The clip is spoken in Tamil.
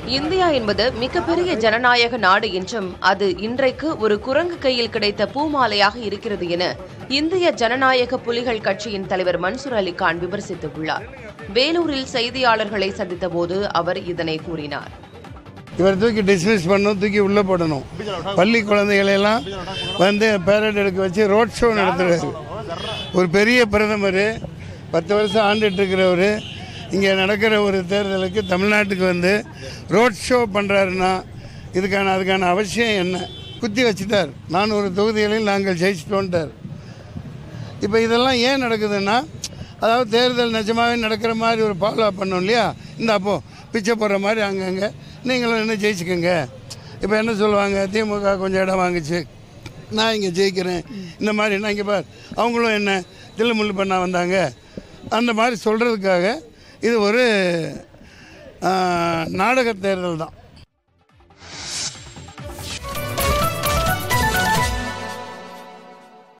இந்தியா என்பது மிகப்பெரிய ஜனநாயக நாடு என்றும் அது இன்றைக்கு ஒரு குரங்கு கையில் கிடைத்த பூமாலையாக இருக்கிறது என இந்திய ஜனநாயக புலிகள் கட்சியின் தலைவர் மன்சூர் அலிகான் விமர்சித்துள்ளார் வேலூரில் செய்தியாளர்களை சந்தித்தபோது அவர் இதனை கூறினார் இவர் தூக்கி டிஸ்மிஸ் பண்ணணும் தூக்கி உள்ளே போடணும் பள்ளி குழந்தைகளை எல்லாம் வந்து பேரட் எடுக்க வச்சு ரோட் ஷோ நடத்துறாரு ஒரு பெரிய பிரதமர் பத்து வருஷம் ஆண்டுட்டு இருக்கிறவர் இங்கே நடக்கிற ஒரு தேர்தலுக்கு தமிழ்நாட்டுக்கு வந்து ரோட் ஷோ பண்ணுறாருன்னா இதுக்கான அதுக்கான அவசியம் என்ன குத்தி வச்சுட்டார் நானூறு தொகுதிகளில் நாங்கள் ஜெயிச்சிட்டோன்ட்டார் இப்போ இதெல்லாம் ஏன் நடக்குதுன்னா அதாவது தேர்தல் நிஜமாகவே நடக்கிற மாதிரி ஒரு ஃபாலோ பண்ணோம் இல்லையா இந்த அப்போ பிச்சை போடுற மாதிரி அங்கங்கே நீங்களும் என்ன ஜெயிச்சுக்கோங்க இப்போ என்ன சொல்லுவாங்க திமுக கொஞ்சம் இடம் வாங்குச்சு நான் இங்கே ஜெயிக்கிறேன் இந்த மாதிரி என்ன இங்கே பார் அவங்களும் என்ன தில்லுமுள்ளு பண்ண வந்தாங்க அந்த மாதிரி சொல்கிறதுக்காக இது ஒரு ஆ, நாடக தேர்தல் தான்